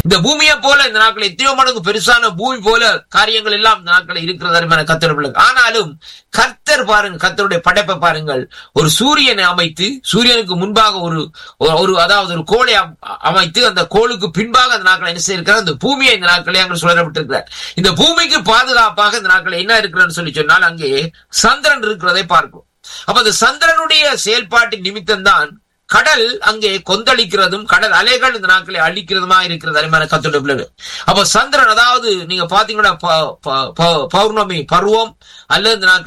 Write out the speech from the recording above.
இந்த பூமியை போல இந்த நாட்கள் எத்தனையோ மடங்கு பெருசான பூமி போல காரியங்கள் எல்லாம் இந்த நாட்கள் இருக்கிறது அருமையான கத்தர் பிள்ளைகள் ஆனாலும் கர்த்தர் பாருங்க கர்த்தருடைய படைப்பை பாருங்கள் ஒரு சூரியனை அமைத்து சூரியனுக்கு முன்பாக ஒரு ஒரு அதாவது ஒரு கோளை அம்- அமைத்து அந்த கோளுக்கு பின்பாக அந்த நாட்களை என்ன செய்திருக்கிறார் அந்த பூமியை இந்த நாட்களை அங்கே சொல்லப்பட்டிருக்கிறார் இந்த பூமிக்கு பாதுகாப்பாக இந்த நாட்கள் என்ன இருக்கிறன்னு சொல்லி சொன்னால் அங்கே சந்திரன் இருக்கிறதை பார்க்கும் அப்ப அந்த சந்திரனுடைய செயல்பாட்டின் நிமித்தம் தான் கடல் அங்கே கொந்தளிக்கிறதும் கடல் அலைகள் இந்த நாட்களை அழிக்கிறதுமா இருக்கிறது அருமையான கத்தோட பிள்ளைகள் அப்ப சந்திரன் அதாவது நீங்க பாத்தீங்கன்னா ப- ப- ப- பௌர்ணமி பருவம் அல்லது இந்த நாட்கள்